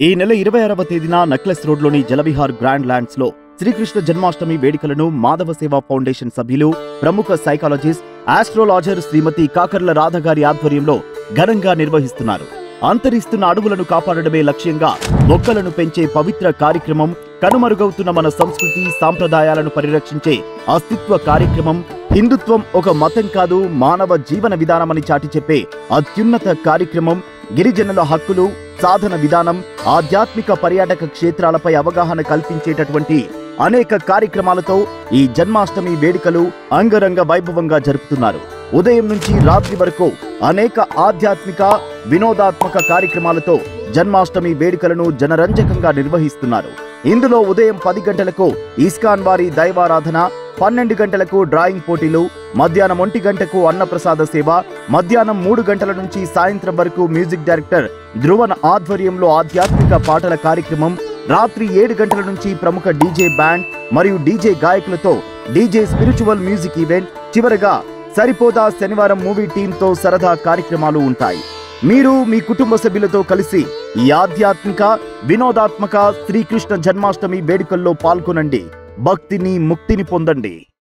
ఈ నెల ఇరవై ఆరవ తేదీన నక్లెస్ రోడ్లోని జలవిహార్ గ్రాండ్ ల్యాండ్స్ లో శ్రీకృష్ణ జన్మాష్టమి వేడుకలను మాధవ సేవా ఫౌండేషన్ సభ్యులు ప్రముఖ సైకాలజిస్ట్ ఆస్ట్రోలాజర్ శ్రీమతి కాకర్ల రాధ గారి ఆధ్వర్యంలో ఘనంగా నిర్వహిస్తున్నారు అంతరిస్తున్న అడవులను కాపాడడమే లక్ష్యంగా మొక్కలను పెంచే పవిత్ర కార్యక్రమం కనుమరుగవుతున్న మన సంస్కృతి సాంప్రదాయాలను పరిరక్షించే అస్తిత్వ కార్యక్రమం హిందుత్వం ఒక మతం కాదు మానవ జీవన విధానమని చాటి చెప్పే అత్యున్నత కార్యక్రమం గిరిజనుల హక్కులు సాధన విధానం ఆధ్యాత్మిక పర్యాటక క్షేత్రాలపై అవగాహన కల్పించేటటువంటి అనేక కార్యక్రమాలతో ఈ జన్మాష్టమి వేడుకలు అంగరంగ వైభవంగా జరుపుతున్నారు ఉదయం నుంచి రాత్రి వరకు అనేక ఆధ్యాత్మిక వినోదాత్మక కార్యక్రమాలతో జన్మాష్టమి వేడుకలను జనరంజకంగా నిర్వహిస్తున్నారు ఇందులో ఉదయం పది గంటలకు ఇస్కాన్ వారి దైవారాధన పన్నెండు గంటలకు డ్రాయింగ్ పోటీలు మధ్యాహ్నం ఒంటి గంటకు అన్నప్రసాద సేవ మధ్యాహ్నం మూడు గంటల నుంచి సాయంత్రం వరకు మ్యూజిక్ డైరెక్టర్ ధ్రువన్ ఆధ్వర్యంలో ఆధ్యాత్మిక పాటల కార్యక్రమం రాత్రి ఏడు గంటల నుంచి ప్రముఖ డీజే బ్యాండ్ మరియు డీజే గాయకులతో డీజే స్పిరిచువల్ మ్యూజిక్ ఈవెంట్ చివరగా సరిపోదా శనివారం మూవీ టీంతో సరదా కార్యక్రమాలు ఉంటాయి మీరు మీ కుటుంబ సభ్యులతో కలిసి ఈ ఆధ్యాత్మిక వినోదాత్మక శ్రీకృష్ణ జన్మాష్టమి వేడుకల్లో పాల్గొనండి భక్తిని ముక్తిని పొందండి